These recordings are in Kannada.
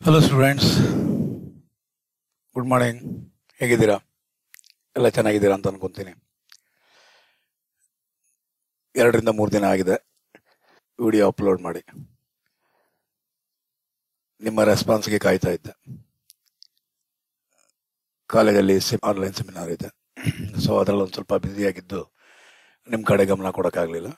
ಹಲೋ ಸ್ಟೂಡೆಂಟ್ಸ್ ಗುಡ್ ಮಾರ್ನಿಂಗ್ ಹೇಗಿದ್ದೀರಾ ಎಲ್ಲ ಚೆನ್ನಾಗಿದ್ದೀರಾ ಅಂತ ಅನ್ಕೊಂತೀನಿ ಎರಡರಿಂದ ಮೂರು ದಿನ ಆಗಿದೆ ವಿಡಿಯೋ ಅಪ್ಲೋಡ್ ಮಾಡಿ ನಿಮ್ಮ ರೆಸ್ಪಾನ್ಸ್ಗೆ ಕಾಯ್ತಾ ಇದ್ದೆ ಕಾಲೇಜಲ್ಲಿ ಆನ್ಲೈನ್ ಸೆಮಿನಾರ್ ಇದೆ ಸೊ ಅದರಲ್ಲಿ ಒಂದು ಸ್ವಲ್ಪ ಬ್ಯುಸಿಯಾಗಿದ್ದು ನಿಮ್ಮ ಕಡೆ ಗಮನ ಕೊಡೋಕ್ಕಾಗಲಿಲ್ಲ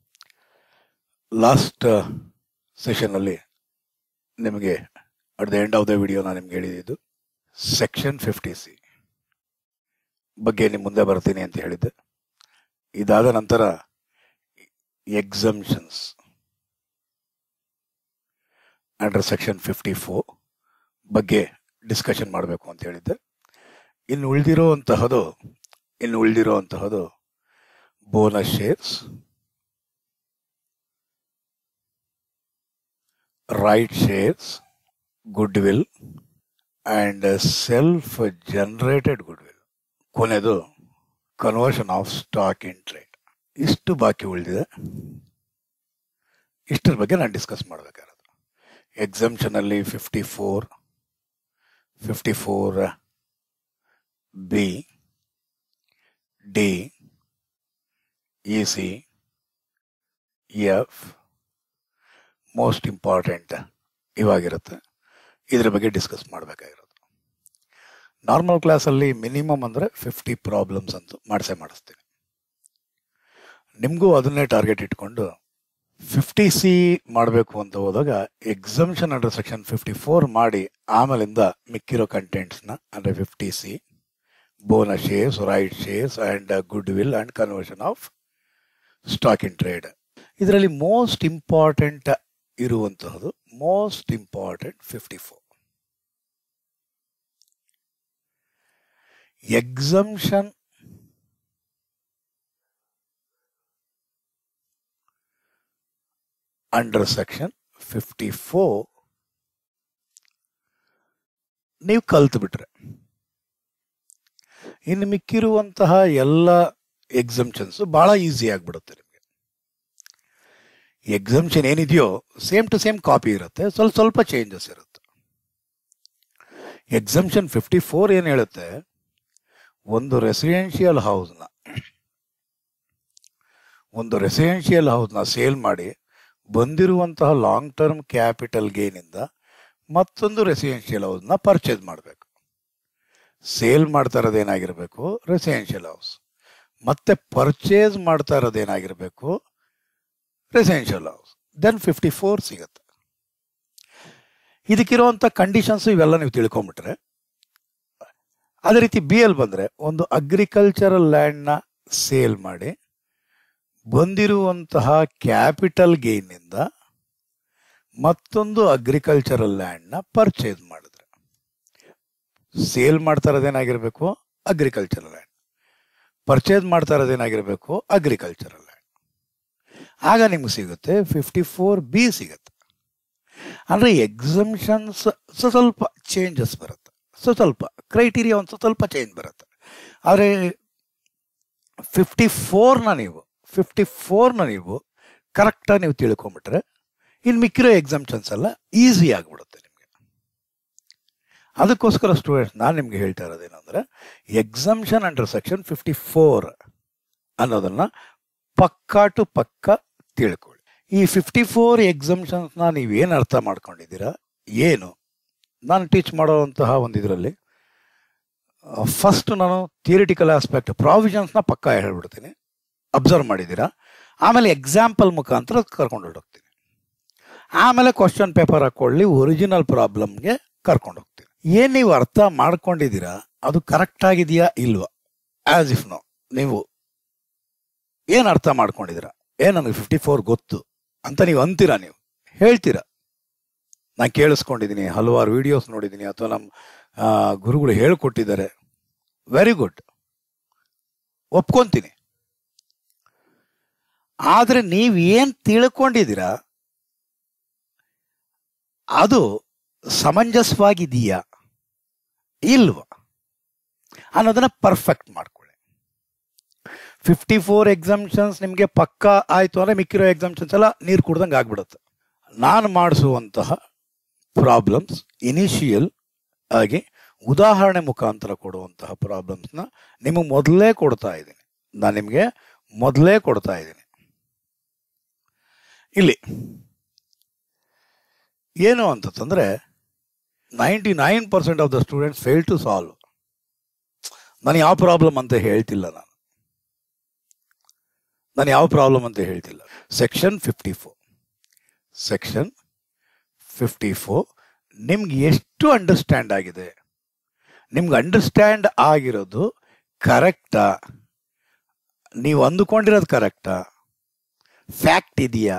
ಲಾಸ್ಟ್ ಸೆಷನ್ನಲ್ಲಿ ನಿಮಗೆ at the end of the video ನಾನು ನಿಮ್ಗೆ ಹೇಳಿದ್ದು ಸೆಕ್ಷನ್ ಫಿಫ್ಟಿ ಸಿ ಬಗ್ಗೆ ನಿಮ್ಮ ಮುಂದೆ ಬರ್ತೀನಿ ಅಂತ ಹೇಳಿದ್ದೆ ಇದಾದ ನಂತರ exemptions under section fifty four ಬಗ್ಗೆ ಡಿಸ್ಕಷನ್ ಮಾಡಬೇಕು ಅಂತ ಹೇಳಿದ್ದೆ ಇನ್ನು ಉಳಿದಿರೋ ಅಂತಹದು ಇನ್ನು ಉಳಿದಿರೋ ಅಂತಹದು bonus shares right shares goodwill and self generated goodwill ಕೊನೆದು conversion of stock in trade ಇಷ್ಟು ಬಾಕಿ ಉಳಿದಿದೆ ಇಷ್ಟರ ಬಗ್ಗೆ ನಾನು ಡಿಸ್ಕಸ್ ಮಾಡಬೇಕಾಗಿರೋದು ಎಕ್ಸಮ್ಷನ್ ಅಲ್ಲಿ fifty four fifty four B D E C F most important ಇವಾಗಿರುತ್ತೆ ಇದ್ರ ಬಗ್ಗೆ ಡಿಸ್ಕಸ್ ಮಾಡಬೇಕಾಗಿರೋದು ನಾರ್ಮಲ್ ಕ್ಲಾಸಲ್ಲಿ ಮಿನಿಮಮ್ ಅಂದರೆ ಫಿಫ್ಟಿ ಪ್ರಾಬ್ಲಮ್ಸ್ ಅಂತೂ ಮಾಡಿಸೇ ಮಾಡಿಸ್ತೀನಿ ನಿಮಗೂ ಅದನ್ನೇ ಟಾರ್ಗೆಟ್ ಇಟ್ಕೊಂಡು ಫಿಫ್ಟಿ ಸಿ ಮಾಡಬೇಕು ಅಂತ ಹೋದಾಗ exemption under section fifty four ಮಾಡಿ ಆಮೇಲಿಂದ ಮಿಕ್ಕಿರೋ ಕಂಟೆಂಟ್ಸ್ನ ಅಂದರೆ fifty C bonus shares right shares and goodwill and conversion of stock in trade ಇದರಲ್ಲಿ ಮೋಸ್ಟ್ ಇಂಪಾರ್ಟೆಂಟ್ ಇರುವಂತಹದ್ದು most important fifty four exemption under section fifty four ನೀವು ಕಲ್ತು ಬಿಟ್ರೆ ಇನ್ನು ಮಿಕ್ಕಿರುವಂತಹ ಎಲ್ಲ ಎಕ್ಸಮ್ಷನ್ಸ್ ಬಹಳ ಈಸಿ ಆಗಿಬಿಡುತ್ತೆ ನಿಮಗೆ ಎಕ್ಸಮ್ಷನ್ ಏನಿದೆಯೋ ಸೇಮ್ ಟು ಸೇಮ್ ಕಾಪಿ ಇರುತ್ತೆ ಸ್ವಲ್ಪ ಸ್ವಲ್ಪ ಚೇಂಜಸ್ ಇರುತ್ತೆ ಎಕ್ಸಮ್ಷನ್ ಫಿಫ್ಟಿ ಫೋರ್ ಏನು ಹೇಳುತ್ತೆ ಒಂದು ರೆಸಿಡೆನ್ಷಿಯಲ್ ಹೌಸ್ನ ಒಂದು ರೆಸಿಡೆನ್ಷಿಯಲ್ ಹೌಸ್ನ ಸೇಲ್ ಮಾಡಿ ಬಂದಿರುವಂತಹ ಲಾಂಗ್ ಟರ್ಮ್ ಕ್ಯಾಪಿಟಲ್ ಗೇನಿಂದ ಮತ್ತೊಂದು ರೆಸಿಡೆನ್ಷಿಯಲ್ ಹೌಸ್ನ ಪರ್ಚೇಸ್ ಮಾಡಬೇಕು ಸೇಲ್ ಮಾಡ್ತಾ ಇರೋದೇನಾಗಿರಬೇಕು ರೆಸಿಡೆನ್ಷಿಯಲ್ ಹೌಸ್ ಮತ್ತೆ ಪರ್ಚೇಸ್ ಮಾಡ್ತಾ ಇರೋದೇನಾಗಿರಬೇಕು residential house then fifty four ಸಿಗುತ್ತೆ ಇದಕ್ಕಿರುವಂಥ ಕಂಡೀಷನ್ಸ್ ಇವೆಲ್ಲ ನೀವು ತಿಳ್ಕೊಂಬಿಟ್ರೆ ಅದೇ ರೀತಿ ಬಿ ಎಲ್ ಬಂದರೆ ಒಂದು ಅಗ್ರಿಕಲ್ಚರಲ್ ಲ್ಯಾಂಡ್ನ ಸೇಲ್ ಮಾಡಿ ಬಂದಿರುವಂತಹ ಕ್ಯಾಪಿಟಲ್ ಗೇನ್ನಿಂದ ಮತ್ತೊಂದು ಅಗ್ರಿಕಲ್ಚರಲ್ ಲ್ಯಾಂಡ್ನ ಪರ್ಚೇಸ್ ಮಾಡಿದ್ರೆ ಸೇಲ್ ಮಾಡ್ತಾ ಇರೋದೇನಾಗಿರಬೇಕು ಅಗ್ರಿಕಲ್ಚರಲ್ ಲ್ಯಾಂಡ್ ಪರ್ಚೇಸ್ ಮಾಡ್ತಾ ಇರೋದೇನಾಗಿರಬೇಕು ಅಗ್ರಿಕಲ್ಚರಲ್ ಲ್ಯಾಂಡ್ ಆಗ ನಿಮ್ಗೆ ಸಿಗುತ್ತೆ ಫಿಫ್ಟಿ ಫೋರ್ ಬಿ ಸಿಗುತ್ತೆ ಅಂದರೆ ಎಕ್ಸಮ್ಷನ್ಸ್ ಸ್ವಲ್ಪ ಚೇಂಜಸ್ ಬರುತ್ತೆ ಸ್ವಲ್ಪ ಕ್ರೈಟೀರಿಯಾ ಒಂದು ಸ್ವಲ್ಪ ಚೇಂಜ್ ಬರುತ್ತೆ ಆದರೆ ಫಿಫ್ಟಿ ಫೋರ್ನ ನೀವು ಫಿಫ್ಟಿ ಫೋರ್ನ ನೀವು ಕರೆಕ್ಟಾಗಿ ನೀವು ತಿಳ್ಕೊಂಬಿಟ್ರೆ ಇನ್ನು ಮಿಕ್ಕಿರೋ ಎಕ್ಸಾಮ್ಷನ್ಸ್ ಎಲ್ಲ ಈಸಿ ಆಗಿಬಿಡುತ್ತೆ ನಿಮಗೆ ಅದಕ್ಕೋಸ್ಕರ ಸ್ಟೂಡೆಂಟ್ಸ್ ನಾನು ನಿಮ್ಗೆ ಹೇಳ್ತಾ ಇರೋದೇನು ಅಂದರೆ exemption under section fifty four ಅನ್ನೋದನ್ನ ಪಕ್ಕಾ ಟು ಪಕ್ಕ ತಿಳ್ಕೊಳ್ಳಿ ಈ ಫಿಫ್ಟಿ ಫೋರ್ ಎಕ್ಸಮ್ಷನ್ಸ್ನ ನೀವೇನು ಅರ್ಥ ಮಾಡ್ಕೊಂಡಿದ್ದೀರಾ ಏನು ನಾನು ಟೀಚ್ ಮಾಡೋವಂತಹ ಒಂದು ಇದರಲ್ಲಿ ಫಸ್ಟ್ ನಾನು ಥಿಯರಿಟಿಕಲ್ ಆಸ್ಪೆಕ್ಟ್ ಪ್ರಾವಿಷನ್ಸ್ನ ಪಕ್ಕ ಹೇಳ್ಬಿಡ್ತೀನಿ ಅಬ್ಸರ್ವ್ ಮಾಡಿದ್ದೀರಾ ಆಮೇಲೆ ಎಕ್ಸಾಂಪಲ್ ಮುಖಾಂತರ ಕರ್ಕೊಂಡು ಹೊರಟೋಗ್ತೀನಿ ಆಮೇಲೆ ಕ್ವಶನ್ ಪೇಪರ್ ಹಾಕೊಳ್ಳಿ ಒರಿಜಿನಲ್ ಪ್ರಾಬ್ಲಮ್ಗೆ ಕರ್ಕೊಂಡು ಹೋಗ್ತೀನಿ ಏನು ನೀವು ಅರ್ಥ ಮಾಡ್ಕೊಂಡಿದ್ದೀರಾ ಅದು ಕರೆಕ್ಟ್ ಆಗಿದೆಯಾ ಇಲ್ವಾ ಆಸ್ ಇಫ್ ನೋ ನೀವು ಏನು ಅರ್ಥ ಮಾಡ್ಕೊಂಡಿದ್ದೀರಾ ಏ ನನಗೆ ಫಿಫ್ಟಿ ಫೋರ್ ಗೊತ್ತು ಅಂತ ನೀವು ಅಂತೀರಾ ನೀವು ಹೇಳ್ತೀರಾ ನಾನು ಕೇಳಿಸ್ಕೊಂಡಿದ್ದೀನಿ ಹಲವಾರು ವಿಡಿಯೋಸ್ ನೋಡಿದ್ದೀನಿ ಅಥವಾ ನಮ್ಮ ಗುರುಗಳು ಹೇಳ್ಕೊಟ್ಟಿದ್ದಾರೆ ವೆರಿ ಗುಡ್ ಒಪ್ಕೊಂತೀನಿ ಆದರೆ ನೀವು ಏನು ತಿಳ್ಕೊಂಡಿದ್ದೀರಾ ಅದು ಸಮಂಜಸವಾಗಿದೆಯಾ ಇಲ್ವಾ ಅನ್ನೋದನ್ನ ಪರ್ಫೆಕ್ಟ್ ಮಾಡ್ಕೊಳ್ಳಿ ಫಿಫ್ಟಿ ಫೋರ್ ಎಕ್ಸಾಮ್ಷನ್ಸ್ ನಿಮಗೆ ಪಕ್ಕ ಆಯಿತು ಅಂದರೆ ಮಿಕ್ಕಿರೋ ಎಕ್ಸಾಮ್ಷನ್ಸ್ ಎಲ್ಲ ನೀರು ಕುಡ್ದಂಗೆ ಆಗ್ಬಿಡುತ್ತೆ ನಾನು ಮಾಡಿಸುವಂತಹ ಪ್ರಾಬ್ಲಮ್ಸ್ ಇನಿಷಿಯಲ್ ಆಗಿ ಉದಾಹರಣೆ ಮುಖಾಂತರ ಕೊಡುವಂತಹ ಪ್ರಾಬ್ಲಮ್ಸ್ನ ನಿಮಗೆ ಮೊದಲೇ ಕೊಡ್ತಾ ಇದ್ದೀನಿ ನಾನು ನಿಮಗೆ ಮೊದಲೇ ಕೊಡ್ತಾ ಇದ್ದೀನಿ ಇಲ್ಲಿ ಏನು ಅಂತಂದ್ರೆ ninety nine percent of the students fail to solve ನಾನು ಯಾವ ಪ್ರಾಬ್ಲಮ್ ಅಂತ ಹೇಳ್ತಿಲ್ಲ ನಾನು ನಾನು ಯಾವ ಪ್ರಾಬ್ಲಮ್ ಅಂತ ಹೇಳ್ತಿಲ್ಲ section fifty four section fifty four ನಿಮ್ಗೆ ಎಷ್ಟು ಅಂಡರ್ಸ್ಟ್ಯಾಂಡ್ ಆಗಿದೆ ನಿಮ್ಗೆ ಅಂಡರ್ಸ್ಟ್ಯಾಂಡ್ ಆಗಿರೋದು ಕರೆಕ್ಟಾ ನೀವು ಅಂದುಕೊಂಡಿರೋದು ಕರೆಕ್ಟಾ ಫ್ಯಾಕ್ಟ್ ಇದೆಯಾ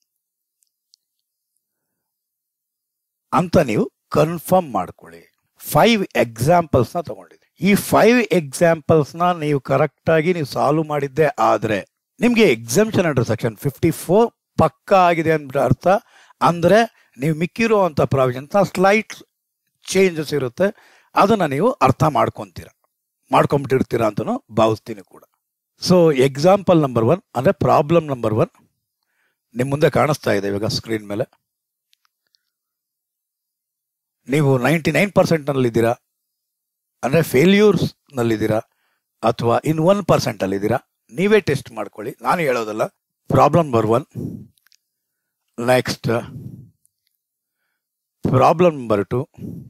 ಅಂತ ನೀವು ಕನ್ಫರ್ಮ್ ಮಾಡ್ಕೊಳ್ಳಿ ಫೈವ್ ಎಕ್ಸಾಂಪಲ್ಸ್ನ ತಗೊಂಡಿದ್ದೆ ಈ ಫೈವ್ ಎಕ್ಸಾಂಪಲ್ಸ್ನ ನೀವು ಕರೆಕ್ಟಾಗಿ ನೀವು ಸಾಲ್ವ್ ಮಾಡಿದ್ದೆ ಆದರೆ ನಿಮಗೆ exemption under section fifty four ಪಕ್ಕ ಆಗಿದೆ ಅಂತ ಅರ್ಥ ಅಂದರೆ ನೀವು ಮಿಕ್ಕಿರುವಂಥ ಪ್ರಾವಿಷನ್ಸ್ನ ಸ್ಲೈಟ್ ಚೇಂಜಸ್ ಇರುತ್ತೆ ಅದನ್ನು ನೀವು ಅರ್ಥ ಮಾಡ್ಕೊತೀರ ಮಾಡ್ಕೊಂಬಿಟ್ಟಿರ್ತೀರ ಅಂತಲೂ ಭಾವಿಸ್ತೀನಿ ಕೂಡ ಸೊ ಎಕ್ಸಾಂಪಲ್ ನಂಬರ್ ಒನ್ ಅಂದರೆ ಪ್ರಾಬ್ಲಮ್ ನಂಬರ್ ಒನ್ ನಿಮ್ಮ ಮುಂದೆ ಕಾಣಿಸ್ತಾ ಇದೆ ಇವಾಗ ಸ್ಕ್ರೀನ್ ಮೇಲೆ ನೀವು ನೈಂಟಿ ನೈನ್ ಪರ್ಸೆಂಟ್ನಲ್ಲಿದ್ದೀರಾ ಅಂದರೆ ಫೇಲ್ಯೂರ್ಸ್ನಲ್ಲಿದ್ದೀರಾ ಅಥವಾ ಇನ್ ಒನ್ ಪರ್ಸೆಂಟಲ್ಲಿದ್ದೀರಾ ನೀವೇ ಟೆಸ್ಟ್ ಮಾಡ್ಕೊಳ್ಳಿ ನಾನು ಹೇಳೋದಲ್ಲ problem number one next problem number two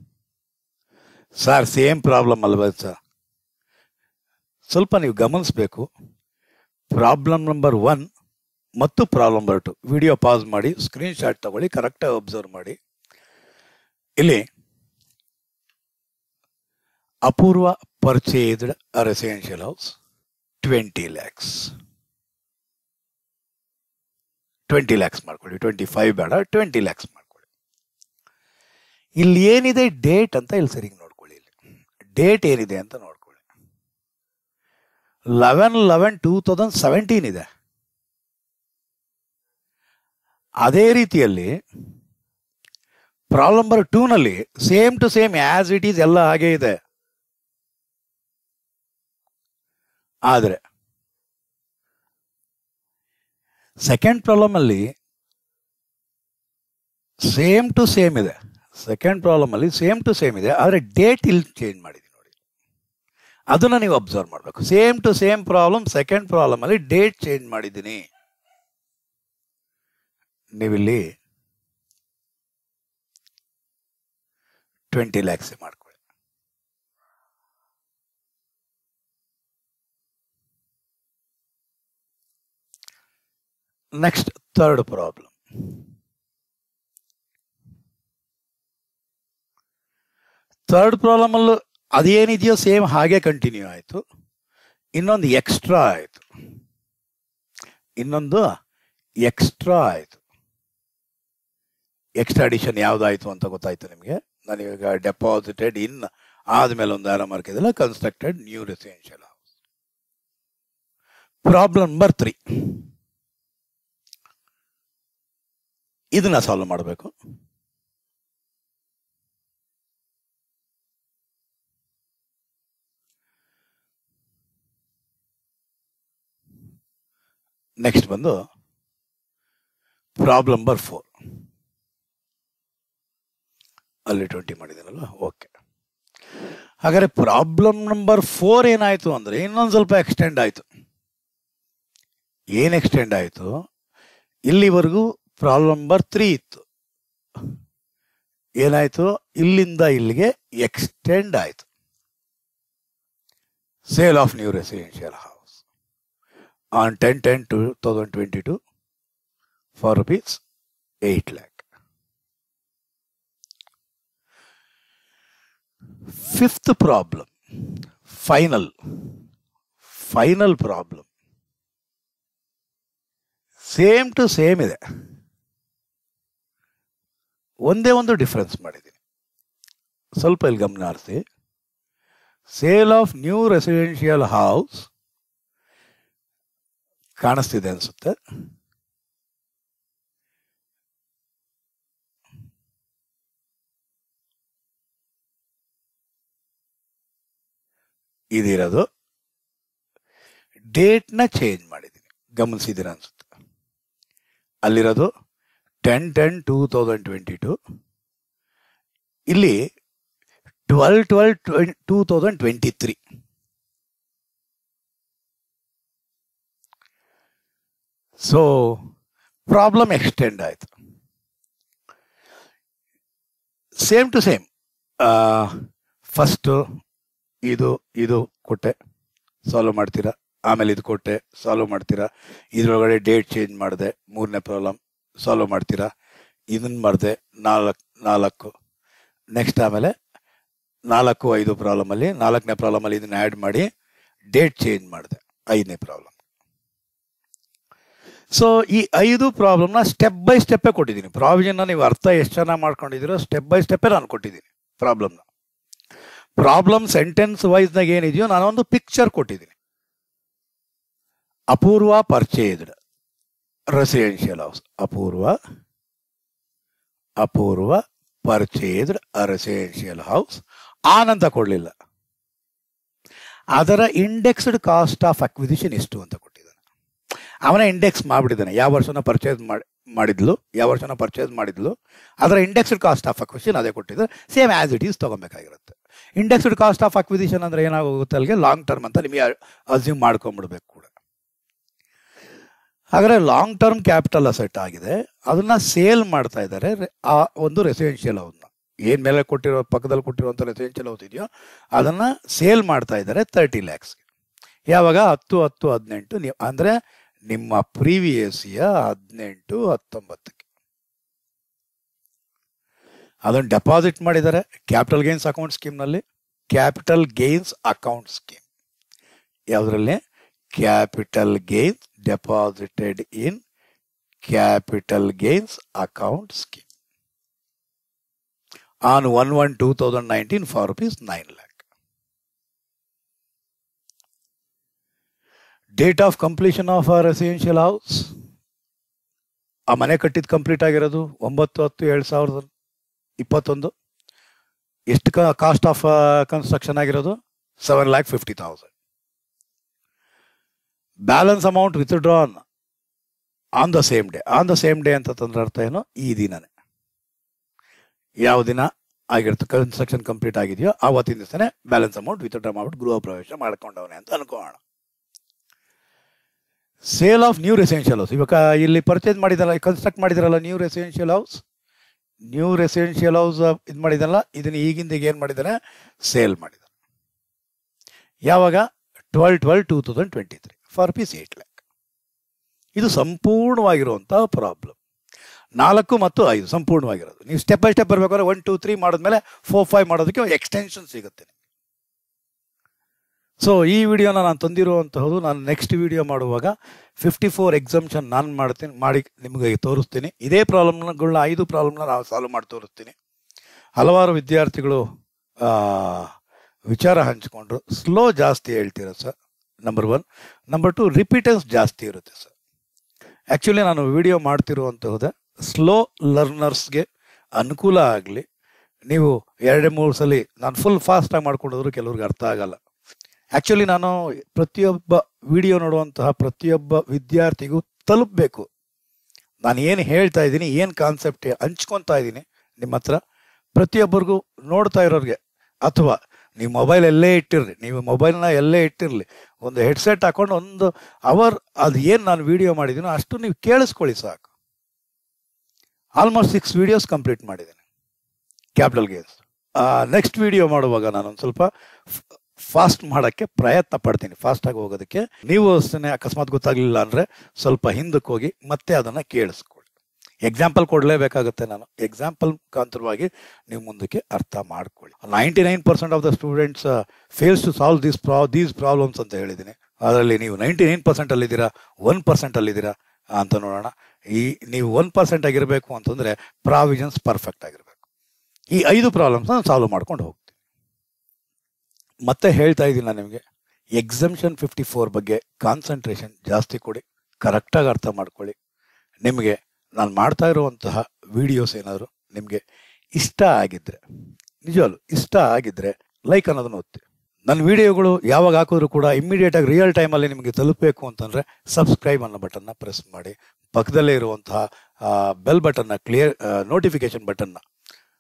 sir same problem ಅಲ್ವಾ ಸರ್ ಸ್ವಲ್ಪ ನೀವು ಗಮನಿಸಬೇಕು ಪ್ರಾಬ್ಲಮ್ ನಂಬರ್ ಒನ್ ಮತ್ತು problem number two video pause ಮಾಡಿ ಸ್ಕ್ರೀನ್ ಶಾಟ್ ತಗೊಳ್ಳಿ ಕರೆಕ್ಟಾಗಿ ಅಬ್ಸರ್ವ್ ಮಾಡಿ ಇಲ್ಲಿ Apoorva purchased residential house twenty lakhs twenty lakhs ಮಾಡ್ಕೊಳ್ಳಿ ಟ್ವೆಂಟಿ ಫೈವ್ ಬೇಡ ಟ್ವೆಂಟಿ ಲ್ಯಾಕ್ಸ್ ಮಾಡ್ಕೊಳ್ಳಿ ಇಲ್ಲಿ ಏನಿದೆ ಡೇಟ್ ಅಂತ ಇಲ್ಲಿ ಸರಿಗೆ ನೋಡ್ಕೊಳ್ಳಿ ಇಲ್ಲಿ ಡೇಟ್ ಏನಿದೆ ಅಂತ ನೋಡ್ಕೊಳ್ಳಿ eleven eleven two thousand seventeen ಇದೆ ಅದೇ ರೀತಿಯಲ್ಲಿ ಪ್ರಾಬ್ಲಮ್ ನಂಬರ್ ಟೂನಲ್ಲಿ same to same as it is ಎಲ್ಲ ಹಾಗೆ ಇದೆ ಆದರೆ ಸೆಕೆಂಡ್ ಪ್ರಾಬ್ಲಮ್ ಅಲ್ಲಿ ಸೇಮ್ ಟು ಸೇಮ್ ಇದೆ ಸೆಕೆಂಡ್ ಪ್ರಾಬ್ಲಮ್ ಅಲ್ಲಿ ಸೇಮ್ ಟು ಸೇಮ್ ಇದೆ ಆದರೆ ಡೇಟ್ ಇಲ್ಲಿ ಚೇಂಜ್ ಮಾಡಿದ್ದೀನಿ ನೋಡಿ ಅದನ್ನ ನೀವು ಅಬ್ಸರ್ವ್ ಮಾಡಬೇಕು same to same problem second problem ಅಲ್ಲಿ ಡೇಟ್ ಚೇಂಜ್ ಮಾಡಿದ್ದೀನಿ ನೀವಿಲ್ಲಿ ಟ್ವೆಂಟಿ ಲ್ಯಾಕ್ಸ್ ಮಾಡ್ಕೊಳ್ಳಿ next third problem third problem ಅಲ್ಲೂ ಅದೇನಿದೆಯೋ ಸೇಮ್ ಹಾಗೆ ಕಂಟಿನ್ಯೂ ಆಯಿತು ಇನ್ನೊಂದು ಎಕ್ಸ್ಟ್ರಾ ಆಯಿತು ಇನ್ನೊಂದು ಎಕ್ಸ್ಟ್ರಾ ಆಯಿತು ಎಕ್ಸ್ಟ್ರಾ ಅಡಿಷನ್ ಯಾವ್ದಾಯ್ತು ಅಂತ ಗೊತ್ತಾಯ್ತು ನಿಮಗೆ ನಾನು ಇವಾಗ ಡೆಪಾಸಿಟೆಡ್ ಇನ್ ಆದ್ಮೇಲೆ ಒಂದು ಆರ ಮಾರ್ಕ್ ಇದೆಲ್ಲ constructed new residential house problem number three ಇದನ್ನ ಸಾಲ್ವ್ ಮಾಡಬೇಕು ನೆಕ್ಸ್ಟ್ ಬಂದು ಪ್ರಾಬ್ಲಮ್ ನಂಬರ್ ಫೋರ್ ಅಲ್ಲಿ ಟ್ವೆಂಟಿ ಮಾಡಿದ್ದೀನಲ್ಲ ಓಕೆ ಹಾಗಾದ್ರೆ ಪ್ರಾಬ್ಲಮ್ ನಂಬರ್ ಫೋರ್ ಏನಾಯ್ತು ಅಂದ್ರೆ ಇನ್ನೊಂದು ಸ್ವಲ್ಪ ಎಕ್ಸ್ಟೆಂಡ್ ಆಯ್ತು ಏನ್ ಎಕ್ಸ್ಟೆಂಡ್ ಆಯ್ತು ಇಲ್ಲಿವರೆಗೂ ಪ್ರಾಬ್ಲಮ್ ನಂಬರ್ ತ್ರೀ ಇತ್ತು ಏನಾಯ್ತು ಇಲ್ಲಿಂದ ಇಲ್ಲಿಗೆ ಎಕ್ಸ್ಟೆಂಡ್ ಆಯ್ತು sale of new residential house on ten ten two thousand twenty two for rupees eight lakh fifth problem final final problem same to same ಇದೆ ಒಂದೇ ಒಂದು ಡಿಫರೆನ್ಸ್ ಮಾಡಿದ್ದೀನಿ ಸ್ವಲ್ಪ ಇಲ್ಲಿ ಗಮನ ಹರಿಸಿ sale of new residential house ಕಾಣಿಸ್ತಿದೆ ಅನ್ಸುತ್ತೆ ಇದಿರೋದು ಡೇಟ್ನ ಚೇಂಜ್ ಮಾಡಿದ್ದೀನಿ ಗಮನಿಸಿದ್ದೀರ ಅನ್ಸುತ್ತೆ ಅಲ್ಲಿರೋದು ten ten two thousand twenty two ಇಲ್ಲಿ twelve twelve two thousand twenty three so problem extend ಆಯಿತು ಸೇಮ್ ಟು ಸೇಮ್ ಫಸ್ಟು ಇದು ಇದು ಕೊಟ್ಟೆ ಸಾಲ್ವ್ ಮಾಡ್ತೀರಾ ಆಮೇಲೆ ಇದು ಕೊಟ್ಟೆ ಸಾಲ್ವ್ ಮಾಡ್ತೀರಾ ಇದ್ರೊಳಗಡೆ ಡೇಟ್ ಚೇಂಜ್ ಮಾಡಿದೆ ಮೂರನೇ ಪ್ರಾಬ್ಲಮ್ ಸಾಲ್ವ್ ಮಾಡ್ತೀರಾ ಇದನ್ನ ಮಾಡಿದೆ ನಾಲ್ಕು ನಾಲ್ಕು ನೆಕ್ಸ್ಟ್ ಆಮೇಲೆ ನಾಲ್ಕು ಐದು ಪ್ರಾಬ್ಲಮಲ್ಲಿ ನಾಲ್ಕನೇ ಪ್ರಾಬ್ಲಮಲ್ಲಿ ಇದನ್ನ ಆ್ಯಡ್ ಮಾಡಿ ಡೇಟ್ ಚೇಂಜ್ ಮಾಡಿದೆ ಐದನೇ ಪ್ರಾಬ್ಲಮ್ ಸೊ ಈ ಐದು ಪ್ರಾಬ್ಲಮ್ನ ಸ್ಟೆಪ್ ಬೈ ಸ್ಟೆಪ್ಪೇ ಕೊಟ್ಟಿದ್ದೀನಿ ಪ್ರಾವಿಷನ್ನ ನೀವು ಅರ್ಥ ಎಷ್ಟು ಚೆನ್ನಾಗಿ ಮಾಡ್ಕೊಂಡಿದ್ದೀರೋ ಸ್ಟೆಪ್ ಬೈ ಸ್ಟೆಪ್ಪೇ ನಾನು ಕೊಟ್ಟಿದ್ದೀನಿ ಪ್ರಾಬ್ಲಮ್ನ ಪ್ರಾಬ್ಲಮ್ ಸೆಂಟೆನ್ಸ್ ವೈಸ್ನಾಗ ಏನಿದೆಯೋ ನಾನೊಂದು ಪಿಕ್ಚರ್ ಕೊಟ್ಟಿದ್ದೀನಿ Apoorva purchased residential house Apoorva Apoorva purchased residential house on ಅಂತ ಕೊಡಲಿಲ್ಲ ಅದರ ಇಂಡೆಕ್ಸ್ಡ್ ಕಾಸ್ಟ್ ಆಫ್ ಅಕ್ವಿಸಿಷನ್ ಎಷ್ಟು ಅಂತ ಕೊಟ್ಟಿದ್ದಾನೆ ಅವನ ಇಂಡೆಕ್ಸ್ ಮಾಡಿಬಿಟ್ಟಿದ್ದಾನೆ ಯಾವ ವರ್ಷನ ಪರ್ಚೇಸ್ ಮಾಡಿ ಮಾಡಿದ್ಲು ಯಾವ ವರ್ಷನ ಪರ್ಚೇಸ್ ಮಾಡಿದ್ಲು ಅದರ ಇಂಡೆಕ್ಸ್ಡ್ ಕಾಸ್ಟ್ ಆಫ್ ಅಕ್ವಿಸಿಷನ್ ಅದೇ ಕೊಟ್ಟಿದ್ದಾರೆ ಸೇಮ್ ಆ್ಯಸ್ ಇಟ್ ಈಸ್ ತೊಗೊಬೇಕಾಗಿರುತ್ತೆ ಇಂಡೆಕ್ಸ್ಡ್ ಕಾಸ್ಟ್ ಆಫ್ ಅಕ್ವಿಸಿಷನ್ ಅಂದರೆ ಏನಾಗೋಗುತ್ತೆ ಅಲ್ಲಿಗೆ ಲಾಂಗ್ ಟರ್ಮ್ ಅಂತ ನಿಮಗೆ ಅಸ್ಯೂಮ್ ಮಾಡ್ಕೊಂಬಿಡ್ಬೇಕು ಕೂಡ ಹಾಗಾದ್ರೆ ಲಾಂಗ್ ಟರ್ಮ್ ಕ್ಯಾಪಿಟಲ್ ಅಸೆಟ್ ಆಗಿದೆ ಅದನ್ನ ಸೇಲ್ ಮಾಡ್ತಾ ಇದ್ದಾರೆ ಆ ಒಂದು ರೆಸಿಡೆನ್ಷಿಯಲ್ ಹೌಸ್ನ ಏನ್ ಮೇಲೆ ಕೊಟ್ಟಿರೋ ಪಕ್ಕದಲ್ಲಿ ಕೊಟ್ಟಿರುವಂಥ ರೆಸಿಡೆನ್ಷಿಯಲ್ ಹೌಸ್ ಇದೆಯೋ ಅದನ್ನ ಸೇಲ್ ಮಾಡ್ತಾ ಇದ್ದಾರೆ ತರ್ಟಿ ಲ್ಯಾಕ್ಸ್ಗೆ ಯಾವಾಗ ಹತ್ತು ಹತ್ತು ಹದಿನೆಂಟು ನೀವು ಅಂದ್ರೆ ನಿಮ್ಮ ಪ್ರೀವಿಯಸ್ ಇಯರ್ ಹದಿನೆಂಟು ಹತ್ತೊಂಬತ್ತಕ್ಕೆ ಅದನ್ನು ಡೆಪಾಸಿಟ್ ಮಾಡಿದ್ದಾರೆ ಕ್ಯಾಪಿಟಲ್ ಗೇನ್ಸ್ ಅಕೌಂಟ್ ಸ್ಕೀಮ್ನಲ್ಲಿ ಕ್ಯಾಪಿಟಲ್ ಗೇನ್ಸ್ ಅಕೌಂಟ್ ಸ್ಕೀಮ್ ಯಾವುದರಲ್ಲಿ capital gains deposited in capital gains account scheme on one one two thousand nineteen for rupees nine lakh date of completion of a residential house ಆ ಮನೆ ಕಟ್ಟಿದ್ ಕಂಪ್ಲೀಟ್ ಆಗಿರೋದು ಒಂಬತ್ತು ಹತ್ತು ಎರಡು ಸಾವಿರದ ಇಪ್ಪತ್ತೊಂದು ಎಷ್ಟು ಕಾಸ್ಟ್ ಆಫ್ ಕನ್ಸ್ಟ್ರಕ್ಷನ್ ಆಗಿರೋದು seven lakh fifty thousand balance amount withdrawn on the same day on the same day ಅಂತ ತಂದ್ರೆ ಅರ್ಥ ಏನು ಈ ದಿನನೇ ಯಾವ ದಿನ ಆಗಿರುತ್ತೆ ಕನ್ಸ್ಟ್ರಕ್ಷನ್ ಕಂಪ್ಲೀಟ್ ಆಗಿದೆಯೋ ಆವತ್ತಿನ ದಿವಸನೇ ಬ್ಯಾಲೆನ್ಸ್ ಅಮೌಂಟ್ ವಿತ್ಡ್ರಾ ಮಾಡ್ಬಿಟ್ಟು ಗೃಹ ಪ್ರವೇಶ ಮಾಡ್ಕೊಂಡವನೆ ಅಂತ ಅನ್ಕೋಣ sale of new residential house ಇವಾಗ ಇಲ್ಲಿ ಪರ್ಚೇಸ್ ಮಾಡಿದಲ್ಲ ಕನ್ಸ್ಟ್ರಕ್ಟ್ ಮಾಡಿದಾರಲ್ಲ new residential house new residential house ಇದು ಮಾಡಿದಲ್ಲ ಇದನ್ನ ಈಗಿಂದ ಈಗ ಏನು ಮಾಡಿದಾರೆ ಸೇಲ್ ಮಾಡಿದ್ದಾರೆ ಯಾವಾಗ twelve twelve two thousand twenty three for rupees eight lakh ಇದು ಸಂಪೂರ್ಣವಾಗಿರುವಂತಹ ಪ್ರಾಬ್ಲಮ್ ನಾಲ್ಕು ಮತ್ತು ಐದು ಸಂಪೂರ್ಣವಾಗಿರೋದು ನೀವು ಸ್ಟೆಪ್ ಬೈ ಸ್ಟೆಪ್ ಬರಬೇಕಾದ್ರೆ ಒನ್ ಟೂ ತ್ರೀ ಮಾಡಿದ್ಮೇಲೆ ಫೋರ್ ಫೈವ್ ಮಾಡೋದಕ್ಕೆ ಎಕ್ಸ್ಟೆನ್ಷನ್ ಸಿಗುತ್ತೆ ಸೊ ಈ ವಿಡಿಯೋನ ನಾನು ತಂದಿರುವಂತಹದ್ದು ನಾನು ನೆಕ್ಸ್ಟ್ ವಿಡಿಯೋ ಮಾಡುವಾಗ ಫಿಫ್ಟಿ ಫೋರ್ ಎಕ್ಸಾಮ್ಷನ್ ನಾನು ಮಾಡ್ತೀನಿ ಮಾಡಿ ನಿಮಗೆ ತೋರಿಸ್ತೀನಿ ಇದೇ ಪ್ರಾಬ್ಲಮ್ಗಳನ್ನ ಐದು ಪ್ರಾಬ್ಲಮ್ನ ನಾವು ಸಾಲ್ವ್ ಮಾಡಿ ತೋರಿಸ್ತೀನಿ ಹಲವಾರು ವಿದ್ಯಾರ್ಥಿಗಳು ಆ, ವಿಚಾರ ಹಂಚಿಕೊಂಡ್ರು ಸ್ಲೋ ಜಾಸ್ತಿ ಹೇಳ್ತೀರ sir number one number two ರಿಪೀಟೆನ್ಸ್ ಜಾಸ್ತಿ ಇರುತ್ತೆ ಸರ್ ಆ್ಯಕ್ಚುಲಿ ನಾನು ವಿಡಿಯೋ ಮಾಡ್ತಿರುವಂತಹದ್ದು ಸ್ಲೋ ಲರ್ನರ್ಸ್ಗೆ ಅನುಕೂಲ ಆಗಲಿ ನೀವು ಎರಡೇ ಮೂರು ಸಲ ನಾನು ಫುಲ್ ಫಾಸ್ಟಾಗಿ ಮಾಡ್ಕೊಂಡೋದ್ರು ಕೆಲವ್ರಿಗೆ ಅರ್ಥ ಆಗಲ್ಲ ಆ್ಯಕ್ಚುಲಿ ನಾನು ಪ್ರತಿಯೊಬ್ಬ ವಿಡಿಯೋ ನೋಡುವಂತಹ ಪ್ರತಿಯೊಬ್ಬ ವಿದ್ಯಾರ್ಥಿಗೂ ತಲುಪಬೇಕು ನಾನು ಏನು ಹೇಳ್ತಾ ಇದ್ದೀನಿ ಏನು ಕಾನ್ಸೆಪ್ಟ್ ಹಂಚ್ಕೊತಾ ಇದ್ದೀನಿ ನಿಮ್ಮ ಹತ್ರ ಪ್ರತಿಯೊಬ್ಬರಿಗೂ ನೋಡ್ತಾ ಇರೋರಿಗೆ ಅಥವಾ ನೀವು ಮೊಬೈಲ್ ಎಲ್ಲೇ ಇಟ್ಟಿರ್ರಿ ನೀವು ಮೊಬೈಲ್ನ ಎಲ್ಲೇ ಇಟ್ಟಿರಲಿ ಒಂದು ಹೆಡ್ಸೆಟ್ ಹಾಕೊಂಡು ಒಂದು ಅವರ್ ಅದು ಏನು ನಾನು ವಿಡಿಯೋ ಮಾಡಿದ್ದೀನೋ ಅಷ್ಟು ನೀವು ಕೇಳಿಸ್ಕೊಳ್ಳಿ ಸಾಕು ಆಲ್ಮೋಸ್ಟ್ ಸಿಕ್ಸ್ ವಿಡಿಯೋಸ್ ಕಂಪ್ಲೀಟ್ ಮಾಡಿದ್ದೀನಿ ಕ್ಯಾಪಿಟಲ್ ಗೇಮ್ಸ್ ನೆಕ್ಸ್ಟ್ ವಿಡಿಯೋ ಮಾಡುವಾಗ ನಾನೊಂದು ಸ್ವಲ್ಪ ಫಾಸ್ಟ್ ಮಾಡೋಕ್ಕೆ ಪ್ರಯತ್ನ ಪಡ್ತೀನಿ ಫಾಸ್ಟಾಗಿ ಹೋಗೋದಕ್ಕೆ ನೀವು ಅಷ್ಟೇ ಅಕಸ್ಮಾತ್ ಗೊತ್ತಾಗ್ಲಿಲ್ಲ ಅಂದರೆ ಸ್ವಲ್ಪ ಹಿಂದಕ್ಕೆ ಹೋಗಿ ಮತ್ತೆ ಅದನ್ನು ಕೇಳಿಸ್ಕೊಳ್ಳಿ ಎಕ್ಸಾಂಪಲ್ ಕೊಡಲೇಬೇಕಾಗುತ್ತೆ ನಾನು ಎಕ್ಸಾಂಪಲ್ ಮುಖಾಂತರವಾಗಿ ನೀವು ಮುಂದಕ್ಕೆ ಅರ್ಥ ಮಾಡ್ಕೊಳ್ಳಿ ninety nine percent of the students fails to solve these pro these problems ಅಂತ ಹೇಳಿದ್ದೀನಿ ಅದರಲ್ಲಿ ನೀವು ನೈಂಟಿ ನೈನ್ ಪರ್ಸೆಂಟ್ ಅಲ್ಲಿದ್ದೀರಾ ಒನ್ ಪರ್ಸೆಂಟ್ ಅಲ್ಲಿದ್ದೀರಾ ಅಂತ ನೋಡೋಣ ಈ ನೀವು ಒನ್ ಪರ್ಸೆಂಟ್ ಆಗಿರಬೇಕು ಅಂತಂದ್ರೆ ಪ್ರಾವಿಷನ್ಸ್ ಪರ್ಫೆಕ್ಟ್ ಆಗಿರಬೇಕು ಈ ಐದು ಪ್ರಾಬ್ಲಮ್ಸ್ ನಾನು ಸಾಲ್ವ್ ಮಾಡ್ಕೊಂಡು ಹೋಗ್ತೀನಿ ಮತ್ತೆ ಹೇಳ್ತಾ ಇದ್ದೀನಿ ನಾನು ನಿಮಗೆ ಎಕ್ಸಮ್ಷನ್ ಫಿಫ್ಟಿ ಫೋರ್ ಬಗ್ಗೆ ಕಾನ್ಸಂಟ್ರೇಷನ್ ಜಾಸ್ತಿ ಕೊಡಿ ಕರೆಕ್ಟಾಗಿ ಅರ್ಥ ಮಾಡ್ಕೊಳ್ಳಿ ನಿಮಗೆ ನಾನು ಮಾಡ್ತಾ ಇರುವಂತಹ ವಿಡಿಯೋಸ್ ಏನಾದರೂ ನಿಮಗೆ ಇಷ್ಟ ಆಗಿದ್ರೆ ನಿಜವಲ್ಲೂ ಇಷ್ಟ ಆಗಿದ್ರೆ ಲೈಕ್ ಅನ್ನೋದನ್ನು ಒತ್ತಿ ನನ್ನ ವಿಡಿಯೋಗಳು ಯಾವಾಗ ಹಾಕಿದ್ರು ಕೂಡ ಇಮ್ಮಿಡಿಯೇಟ್ ಆಗಿ ರಿಯಲ್ ಟೈಮಲ್ಲಿ ನಿಮಗೆ ತಲುಪಬೇಕು ಅಂತಂದ್ರೆ ಸಬ್ಸ್ಕ್ರೈಬ್ ಅನ್ನೋ ಬಟನ್ನ ಪ್ರೆಸ್ ಮಾಡಿ ಪಕ್ಕದಲ್ಲೇ ಇರುವಂತಹ ಬೆಲ್ ಬಟನ್ನ ಕ್ಲಿಯರ್ ನೋಟಿಫಿಕೇಶನ್ ಬಟನ್ನ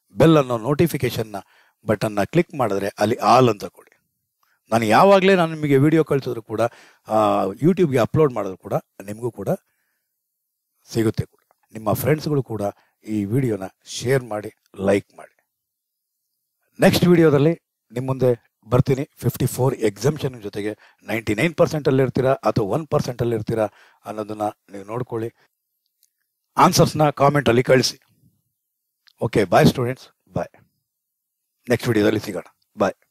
ಬೆಲ್ ಅನ್ನೋ ನೋಟಿಫಿಕೇಶನ್ನ ಬಟನ್ನ ಕ್ಲಿಕ್ ಮಾಡಿದ್ರೆ ಅಲ್ಲಿ ಆಲ್ ಅಂತ ಕೊಡಿ ನಾನು ಯಾವಾಗಲೇ ನಾನು ನಿಮಗೆ ವಿಡಿಯೋ ಕಳಿಸಿದ್ರು ಕೂಡ ಯೂಟ್ಯೂಬ್ಗೆ ಅಪ್ಲೋಡ್ ಮಾಡಿದ್ರು ಕೂಡ ನಿಮಗೂ ಕೂಡ ಸಿಗುತ್ತೆ ಕೂಡ ನಿಮ್ಮ ಫ್ರೆಂಡ್ಸ್ಗಳು ಕೂಡ ಈ ವಿಡಿಯೋನ ಶೇರ್ ಮಾಡಿ ಲೈಕ್ ಮಾಡಿ ನೆಕ್ಸ್ಟ್ ವಿಡಿಯೋದಲ್ಲಿ ನಿಮ್ಮ ಮುಂದೆ ಬರ್ತೀನಿ ಫಿಫ್ಟಿ ಫೋರ್ ಎಕ್ಸಮ್ಷನ್ ಜೊತೆಗೆ ನೈಂಟಿ ನೈನ್ ಪರ್ಸೆಂಟಲ್ಲಿ ಇರ್ತೀರಾ ಅಥವಾ ಒನ್ ಪರ್ಸೆಂಟಲ್ಲಿ ಇರ್ತೀರಾ ಅನ್ನೋದನ್ನ ನೀವು ನೋಡ್ಕೊಳ್ಳಿ ಆನ್ಸರ್ಸ್ನ ಕಾಮೆಂಟಲ್ಲಿ ಕಳಿಸಿ okay bye students bye next ವಿಡಿಯೋದಲ್ಲಿ ಸಿಗೋಣ ಬಾಯ್